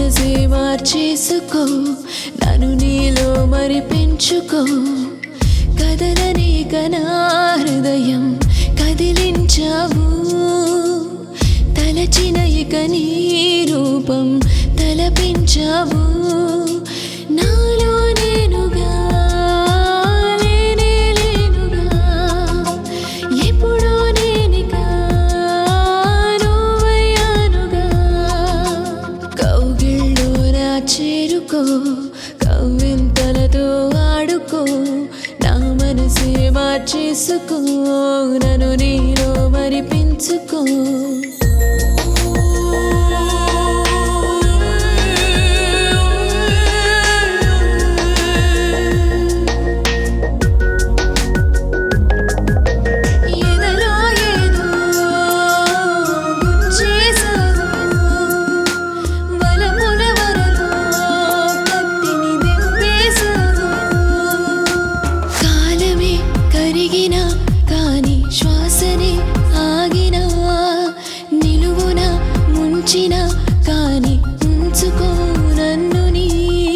మనసే మార్చేసుకో నన్ను నీలో మరి పెంచుకో కదలని కనా హృదయం కదిలించావు తలచిన ఇక నీ రూపం తలపించావు నాలో నేనుగా లేనే లేనుగా ఎప్పుడో నేనిగా నువ్వయ్యానుగా కౌగిళ్ళు నా చేరుకో కవ్వింతలతో ఆడుకో నా మనసే మార్చేసుకో నన్ను నీలో మరి పెంచుకో ఎదలో ఏదో గుచ్చేసావు వలపుల వరలో కత్తిని దింపేసావు కాలమే కరిగిన కాని శ్వాసనే ఆగిన నిలువున ముంచిన కాని ఉంచుకో నన్ను నీ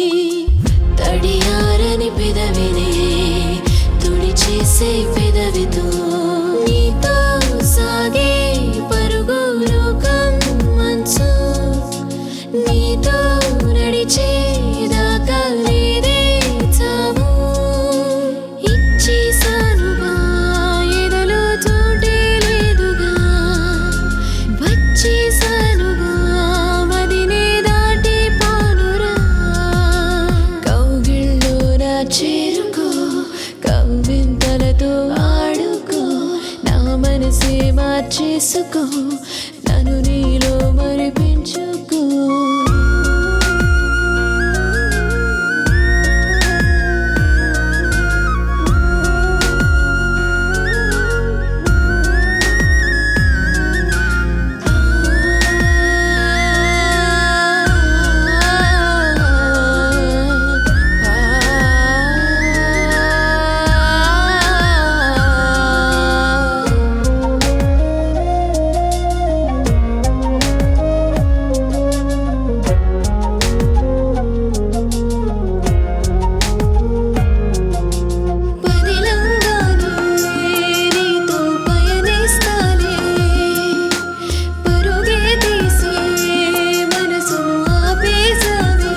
తడియారని పెదవినే తుడిచేసే పెదవితో నీతో సాగే పరుగు లోకం మంచు నీతో నడిచేదాకా లేదే చావు ఇచ్చేసానుగా ఎదలో చోటే లేదుగా వచ్చేసానుగా మదినే దాటి పోనురా కౌగిల్లో నా చేరుకో కవ్వింతలతో ఆడుకో నా మనసే మార్చేసుకో నన్ను నీలో మరి పెంచుకో పదిలంగానే నీతో పయనిస్తాలే పరుగే తీసి మనసును ఆపేసావే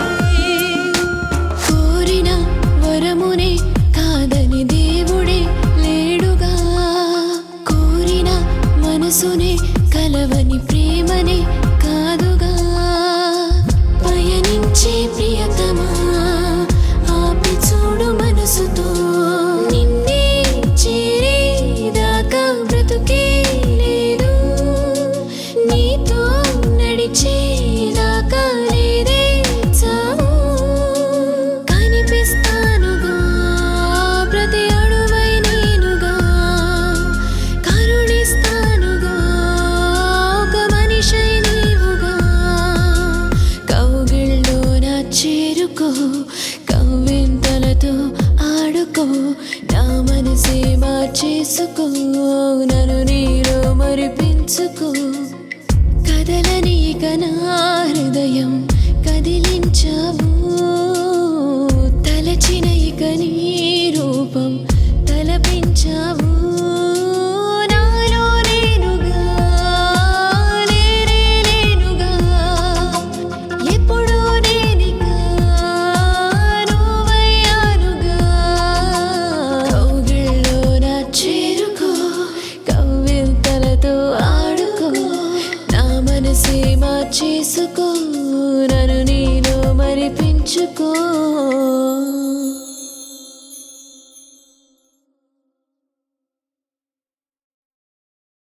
కోరిన వరమునే కాదని దేవుడే లేడుగా కోరిన మనసునే కలవని ప్రేమనే కాదుగా పయనించే ప్రియతమా ఆపి చూడు మనసుతో నిన్నే చేరేదాకా బ్రతుకే లేదు నీతో నడిచేదాకా లేదే చావు కనిపిస్తానుగా ప్రతి అడువై నేనుగా కరుణిస్తానుగా ఒక మనిషై నీవుగా కౌగిల్లో నా చేరుకో కవ్వింతలతో ఆడుకో నా మనసే మార్చేసుకో నన్ను నీలో మరి పెంచుకో కదలని కనా హృదయం కదిలించావు తలచిన ఇక నీ రూపం తలపించావు నాలో నేనుగా లేనే లేనుగా ఎప్పుడూ నేనిగా నువ్వయ్యానుగా కౌగిల్లో నా చేరుకో కవ్వింతలతో ఆడుకో నా మనసే మార్చేసుకో నన్ను నీలో మరి పెంచుకో